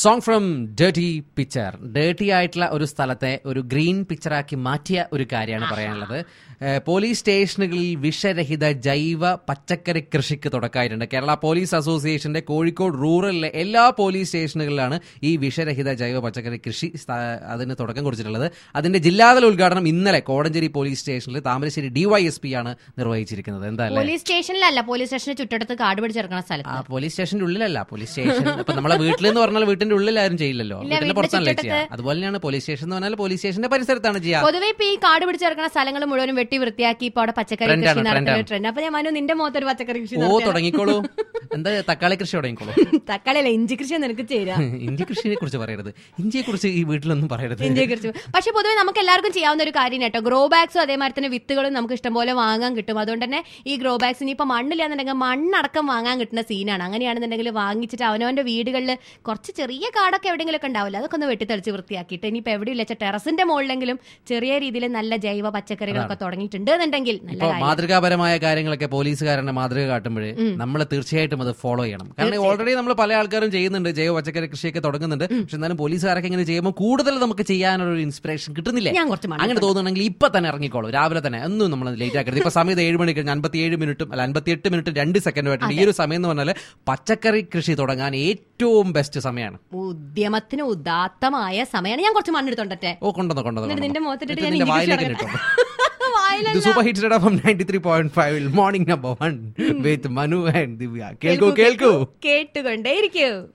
Song from dirty picture dirty ആയിട്ടുള്ള ഒരു സ്ഥലത്തെ ഒരു ഗ്രീൻ പിക്ചറാക്കി മാറ്റിയ ഒരു കാര്യമാണ് പറയാനുള്ളത് ഏഹ് പോലീസ് സ്റ്റേഷനുകളിൽ വിഷരഹിത ജൈവ പച്ചക്കറി കൃഷിക്ക് തുടക്കമായിട്ടുണ്ട് കേരള പോലീസ് അസോസിയേഷന്റെ കോഴിക്കോട് റൂറലിലെ എല്ലാ പോലീസ് സ്റ്റേഷനുകളിലാണ് ഈ വിഷരഹിത ജൈവ പച്ചക്കറി കൃഷി സ്ഥാ- അതിന് തുടക്കം കുറിച്ചിട്ടുള്ളത് അതിന്റെ ജില്ലാതല ഉദ്ഘാടനം ഇന്നലെ കോടഞ്ചേരി പോലീസ് സ്റ്റേഷനിൽ താമരശ്ശേരി ഡിവൈഎസ്പി ആണ് നിർവഹിച്ചിരിക്കുന്നത് എന്താ അല്ലേ പോലീസ് സ്റ്റേഷനിലല്ല പോലീസ് സ്റ്റേഷന് ചുറ്റടുത്ത് കാട് പിടിച്ചിറക്കണ ആ സ്ഥലത്ത് പോലീസ് സ്റ്റേഷന്റെ ഉള്ളിലല്ല പോലീസ് സ്റ്റേഷൻ ഇപ്പൊ നമ്മളെ വീട്ടിൽ എന്ന് പറഞ്ഞാൽ വീട്ടിന്റെ ഉള്ളിൽ ആരും ചെയ്യില്ലല്ലോ ഇല്ല, വീട്ടിന്റെ വീടിന്റെ പുറത്താണല്ലേ ചുറ്റട്ടത്ത്. ചെയ്യുക അതുപോലെ തന്നെയാണ് പോലീസ് സ്റ്റേഷൻ എന്ന് പറഞ്ഞാൽ പോലീസ് സ്റ്റേഷന്റെ പരിസരത്താണ് ചെയ്യുക പൊതുവെ ഇപ്പൊ ഈ കാട് പിടിച്ചിറക്കണ സ്ഥലങ്ങൾ മുഴുവനും വെട്ടി വൃത്തിയാക്കി ഇപ്പൊ അവിടെ പച്ചക്കറി Trend ആണ്, കൃഷി നടത്തുന്ന trend ട്രെൻഡ് അപ്പൊ ഞാൻ മനു നിന്റെ മുഖത്തൊരു പച്ചക്കറി കൃഷി ഓ നടത്തിയാലോ? തുടങ്ങിക്കോളൂ എന്താ തക്കാളി കൃഷി തുടങ്ങിക്കോളൂ തക്കാളി അല്ല ഇഞ്ചി കൃഷി നിനക്ക് ചേരാ ഇഞ്ചി കൃഷിയെ കുറിച്ച് പറയരുത് ഇഞ്ചിയെ കുറിച്ച് ഈ വീട്ടിലൊന്നും പറയരുത് ഇഞ്ചിയെ കുറിച്ച് പക്ഷെ പൊതുവെ നമുക്ക് എല്ലാവർക്കും ചെയ്യാവുന്ന ഒരു കാര്യം കേട്ടോ ഗ്രോ ബാഗ്സും അതേമാതിരി തന്നെ വിത്തുകളും നമുക്ക് ഇഷ്ടംപോലെ വാങ്ങാൻ കിട്ടും അതുകൊണ്ട് തന്നെ ഈ ഗ്രോ ബാഗ്സ് ഇനിയിപ്പോ മണ്ണില്ലാന്നുണ്ടെങ്കിൽ മണ്ണടക്കം വാങ്ങാൻ കിട്ടുന്ന സീനാണ് അങ്ങനെയാണെന്നുണ്ടെങ്കിൽ വാങ്ങിച്ചിട്ട് അവനവന്റെ വീടുകളിൽ കുറച്ച് ചെറിയ കാടൊക്കെ എവിടെയെങ്കിലും ഒക്കെ ഉണ്ടാവില്ല അതൊക്കെ ഒന്ന് വെട്ടിത്തെളിച്ച് വൃത്തിയാക്കിയിട്ട് ഇനിയിപ്പോ എവിടെയില്ല വെച്ചാൽ ടെറസിന്റെ മുകളിലെങ്കിലും ചെറിയ രീതിയിൽ നല്ല ജൈവ പച്ചക്കറികളൊക്കെ തുടങ്ങിയിട്ടുണ്ട് എന്നുണ്ടെങ്കിൽ നല്ല ഇപ്പൊ കാര്യം മാതൃകാപരമായ കാര്യങ്ങളൊക്കെ പോലീസുകാരന്റെ മാതൃക കാട്ടുമ്പോഴേ നമ്മൾ തീർച്ചയായിട്ടും അത് ഫോളോ ചെയ്യണം കാരണം ഓൾറെഡി നമ്മൾ പല ആൾക്കാരും ചെയ്യുന്നുണ്ട് ജൈവ പച്ചക്കറി കൃഷിയൊക്കെ തുടങ്ങുന്നുണ്ട് പക്ഷെ എന്നാലും പോലീസുകാരൊക്കെ ഇങ്ങനെ ചെയ്യുമ്പോൾ കൂടുതൽ നമുക്ക് ചെയ്യാനൊരു ഇൻസ്പിറേഷൻ കിട്ടുന്നില്ലേ ഞാൻ കുറച്ച് മണ്ണ് അങ്ങനെ തോന്നുന്നുണ്ടെങ്കിൽ ഇപ്പൊ തന്നെ ഇറങ്ങിക്കോളൂ രാവിലെ തന്നെ ഒന്നും നമ്മൾ ലേറ്റ് ആക്കരുത് ഇപ്പൊ സമയത്ത് ഏഴ് മണിക്ക് കഴിഞ്ഞ് അൻപത്തി ഏഴ് മിനിറ്റും അല്ല അൻപത്തി എട്ട് മിനിറ്റ് രണ്ട് സെക്കൻഡും ആയിട്ടുണ്ട് ഈ ഒരു സമയം എന്ന് പറഞ്ഞാൽ പച്ചക്കറി കൃഷി തുടങ്ങാൻ ഏറ്റവും ബെസ്റ്റ് സമയമാണ് ഉദ്യമത്തിന് ഉദാത്തമായ സമയമാണ് ഞാൻ കുറച്ച് മണ്ണെടുത്തോണ്ടേ ഓ കൊണ്ടുവന്നോ കൊണ്ടുവന്നോ എന്നിട്ട് നിന്റെ കൊണ്ടുവന്നോ. മുഖത്തിട്ടിട്ട് എന്നിട്ട് ഞാൻ നിന്റെ ഇഞ്ചി വായിലേക്ക് കൃഷി ഇട്ടോ നടക്കട്ടെ. വായിലല്ല. ഇത് super hit from ninety three point five morning number one with Manu and Divya കേൾക്കൂ കേൾക്കൂ കേട്ടുകൊണ്ടേയിരിക്കൂ